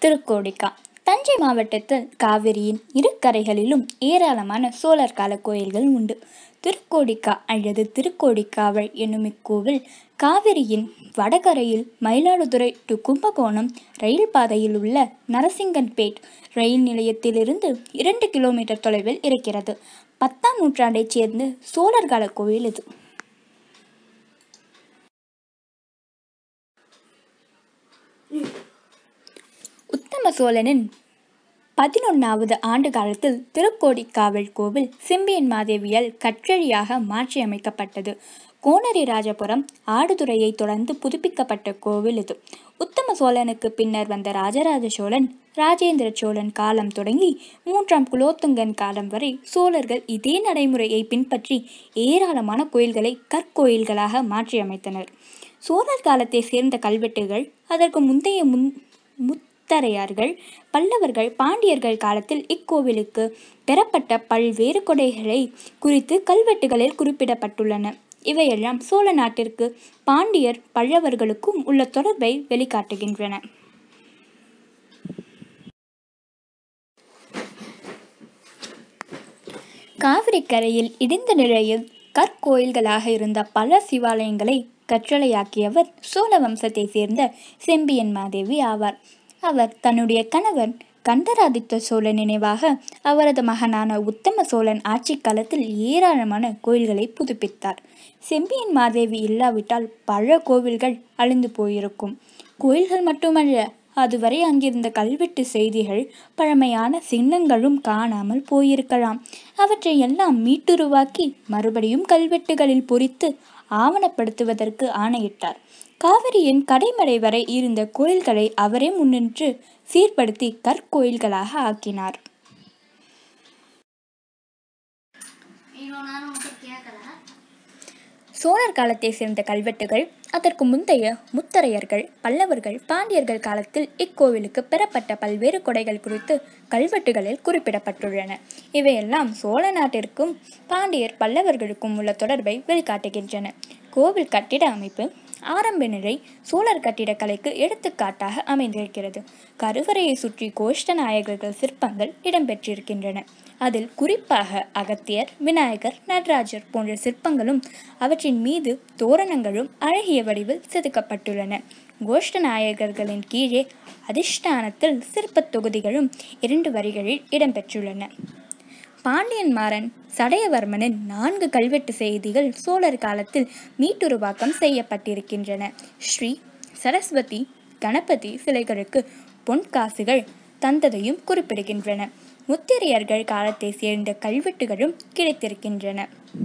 திருக்கோடிக்கா தஞ்சை மாவட்டத்தில் காவிரியின் இரு கரைகளிலும் ஏராளமான சோழர் கால கோயில்கள் உண்டு திருக்கோடிக்கா அல்லது திருக்கோடிக்காவல் என்னும் இக்கோவில் காவிரியின் வடகரையில் மயிலாடுதுறை டு கும்பகோணம் ரயில் பாதையில் உள்ள நரசிங்கன்பேட் ரயில் நிலையத்திலிருந்து இரண்டு கிலோமீட்டர் தொலைவில் இருக்கிறது பத்தாம் நூற்றாண்டைச் சேர்ந்த சோழர் கால கோயில் இது உத்தம சோழனின் பதினொன்றாவது ஆண்டு காலத்தில் திருக்கோடிக்காவல் கோவில் செம்பியன் மாதேவியால் கற்றழியாக மாற்றியமைக்கப்பட்டது கோனரி ராஜபுரம் ஆடுதுறையை தொடர்ந்து புதுப்பிக்கப்பட்ட கோவில் இது உத்தம சோழனுக்கு பின்னர் வந்த ராஜராஜ சோழன் ராஜேந்திர சோழன் காலம் தொடங்கி மூன்றாம் குலோத்துங்கன் காலம் வரை சோழர்கள் இதே நடைமுறையை பின்பற்றி ஏராளமான கோயில்களை கற்கோயில்களாக மாற்றியமைத்தனர் சோழர் காலத்தை சேர்ந்த கல்வெட்டுகள் அதற்கு முந்தைய முன் முத்தரையர்கள் பல்லவர்கள் பாண்டியர்கள் காலத்தில் இக்கோவிலுக்கு பெறப்பட்ட பல்வேறு கொடைகளை குறித்து கல்வெட்டுகளில் குறிப்பிடப்பட்டுள்ளன இவையெல்லாம் சோழ நாட்டிற்கு பாண்டியர் பல்லவர்களுக்கும் உள்ள தொடர்பை வெளிக்காட்டுகின்றன காவிரி கரையில் இடிந்த நிலையில் கற்கோயில்களாக இருந்த பல சிவாலயங்களை கற்றளையாக்கியவர் சோழ வம்சத்தை சேர்ந்த செம்பியன் மாதேவி ஆவார் அவர் தன்னுடைய கணவன் கண்டராதித்த சோழன் நினைவாக அவரது மகனான உத்தம சோழன் ஆட்சி காலத்தில் ஏராளமான கோயில்களை புதுப்பித்தார் செம்பியன் மாதேவி இல்லாவிட்டால் பல கோவில்கள் அழிந்து போயிருக்கும் கோயில்கள் மட்டுமல்ல அதுவரை அங்கிருந்த கல்வெட்டு செய்திகள் பழமையான சின்னங்களும் காணாமல் போயிருக்கலாம் அவற்றை எல்லாம் மீட்டுருவாக்கி மறுபடியும் கல்வெட்டுகளில் பொறித்து ஆவணப்படுத்துவதற்கு ஆணையிட்டார் காவிரியின் கடைமடை வரை இருந்த கோயில்களை அவரே முன்னின்று சீர்படுத்தி கற்கோயில்களாக ஆக்கினார் சோழர் காலத்தை சேர்ந்த கல்வெட்டுகள் அதற்கு முந்தைய முத்தரையர்கள் பல்லவர்கள் பாண்டியர்கள் காலத்தில் இக்கோவிலுக்கு பெறப்பட்ட பல்வேறு கொடைகள் குறித்து கல்வெட்டுகளில் குறிப்பிடப்பட்டுள்ளன இவையெல்லாம் சோழ நாட்டிற்கும் பாண்டியர் பல்லவர்களுக்கும் உள்ள தொடர்பை வெளிக்காட்டுகின்றன கோவில் கட்டிட அமைப்பு ஆரம்ப நிலை சோழர் கட்டிடக்கலைக்கு எடுத்துக்காட்டாக அமைந்திருக்கிறது கருவறையை சுற்றி கோஷ்ட நாயகர்கள் சிற்பங்கள் இடம்பெற்றிருக்கின்றன அதில் குறிப்பாக அகத்தியர் விநாயகர் நடராஜர் போன்ற சிற்பங்களும் அவற்றின் மீது தோரணங்களும் அழகிய வடிவில் செதுக்கப்பட்டுள்ளன கோஷ்ட நாயகர்களின் கீழே அதிஷ்டானத்தில் சிற்பத் தொகுதிகளும் இரண்டு வரிகளில் இடம்பெற்றுள்ளன பாண்டியன் மாறன் சடையவர்மனின் நான்கு கல்வெட்டு செய்திகள் சோழர் காலத்தில் மீட்டுருவாக்கம் செய்யப்பட்டிருக்கின்றன ஸ்ரீ சரஸ்வதி கணபதி சிலைகளுக்கு பொன்காசுகள் தந்ததையும் குறிப்பிடுகின்றன முத்திரையர்கள் காலத்தை சேர்ந்த கல்வெட்டுகளும் கிடைத்திருக்கின்றன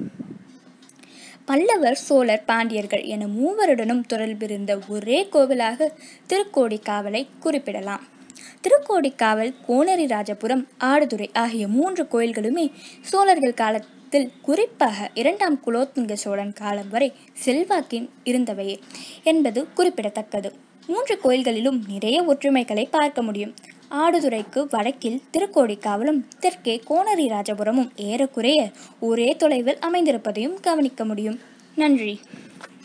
பல்லவர் சோழர் பாண்டியர்கள் என மூவருடனும் தொடர்பிருந்த ஒரே கோவிலாக திருக்கோடிக்காவலை குறிப்பிடலாம் திருக்கோடிக்காவல் கோனரி ராஜபுரம் ஆடுதுறை ஆகிய மூன்று கோயில்களுமே சோழர்கள் காலத்தில் குறிப்பாக இரண்டாம் குலோத்துங்க சோழன் காலம் வரை செல்வாக்கின் இருந்தவையே என்பது குறிப்பிடத்தக்கது மூன்று கோயில்களிலும் நிறைய ஒற்றுமைகளை பார்க்க முடியும் ஆடுதுறைக்கு வடக்கில் திருக்கோடிக்காவலும் தெற்கே கோனரி ராஜபுரமும் ஏறக்குறைய ஒரே தொலைவில் அமைந்திருப்பதையும் கவனிக்க முடியும் நன்றி